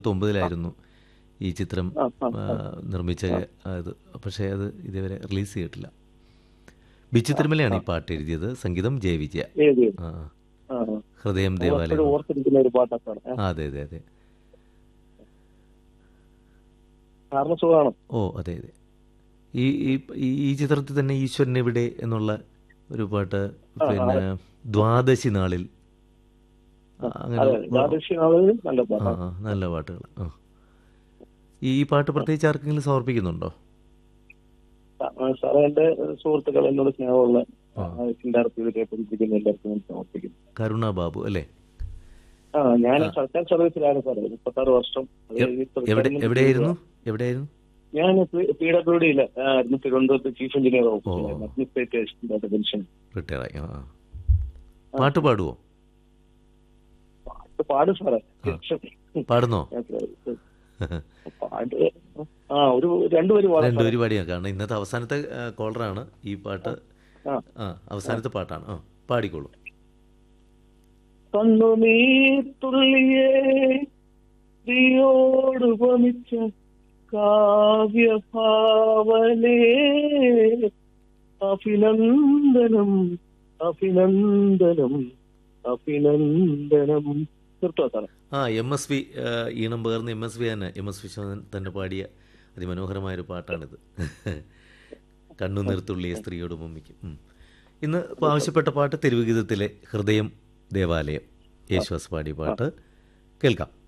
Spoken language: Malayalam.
തൊമ്പതിലായിരുന്നു ഈ ചിത്രം ആ, ആ, ആ, നിർമ്മിച്ച അത് പക്ഷേ അത് ഇതുവരെ റിലീസ് ചെയ്തിട്ടില്ല ബിച്ചു തിരുമലയാണ് ഈ പാട്ട് എഴുതിയത് സംഗീതം ജയ വിജയ ഏത് ആ ആ, ആ. ഹൃദയം എപ്പോഴും ദേവാലയം ഓർത്തിരിക്കുന്ന ഒരു പാട്ടാണ് സാർ ആ അതെ അതെ അതെ സാറിന് സുഖമാണ് ഓ അതെ അതെ ഈ ഈ ഈ- ഈ ചിത്രത്തിൽ തന്നെ ഈശ്വരൻ എവിടെ എന്നുള്ള ഒരു പാട്ട് പിന്നെ ദ്വാദശി നാളിൽ ആ, അങ്ങനെ അതെ ദ്വാദശി നാള് നല്ല ആ പാട്ടാണ് ആ, നല്ല പാട്ടുകൾ ആ ഈ പാട്ട് പ്രത്യേകിച്ച് ആർക്കെങ്കിലും സമർപ്പിക്കുന്നുണ്ടോ ആ, സാറേ എന്റെ സുഹൃത്തുക്കൾ എന്നോട് സ്നേഹമുള്ള ചിന്താർത്ഥിയിൽ കേട്ടിരിക്കുന്ന എല്ലാവർക്കും ഞാൻ സമർപ്പിക്കുന്നു കരുണ ബാബു അല്ലേ ആ ഞാൻ സർക്കാർ സർവീസിലാണ് സാറേ മുപ്പത്താറ് വർഷം അത് കഴിഞ്ഞ് എവിടെ സർക്കാരിന് എവിടെയായിരുന്നു എവിടെയായിരുന്നു ഞാൻ പി ഡബ്ല്യു ഡിയിൽ ആയിരുന്നു തിരുവനന്തപുരത്ത് ചീഫ് എഞ്ചിനീയർ ഓഫീസിലായിരുന്നു അഡ്മിനിസ്ട്രേറ്റീവ് അസിസ്റ്റന്റ് പെൻഷൻ റിട്ടയർ ആയി ആ ആ. പാട്ട് പാടുവോ പാട്ട് പാടും സാറേ പാടുന്നോ പാട്ട് ആ ഒരു രണ്ടുപേരും പാടാം സാറേ. രണ്ടുപേര് പാടിയാ കാരണം ഇന്നത്തെ അവസാനത്തെ കോളറാണ് ഈ പാട്ട് ആ. ആ അവസാനത്തെ പാട്ടാണ് ആ പാടിക്കോളൂ കണ്ണുനീർ തുള്ളിയേ നീയോട് വമിച്ച കാവ്യഭാവനേ അഭിനന്ദനം അഭിനന്ദനം അഭിനന്ദനം നിർത്തുക സാറേ ആ എം എസ് വി ഈണം പകർന്ന് എം എസ് വി തന്നെ എം എസ് വിശ്വനാഥൻ തന്നെ പാടിയ അതിമനോഹരമായൊരു പാട്ടാണിത് കണ്ണു നിർത്തുള്ളിയ സ്ത്രീയോട് മമ്മിക്കും ഉം. ഇന്ന് ഇപ്പോൾ ആവശ്യപ്പെട്ട പാട്ട് തെരുവുഗീതത്തിലെ ഹൃദയം ദേവാലയം യേശുദാസ് പാടിയ പാട്ട് കേൾക്കാം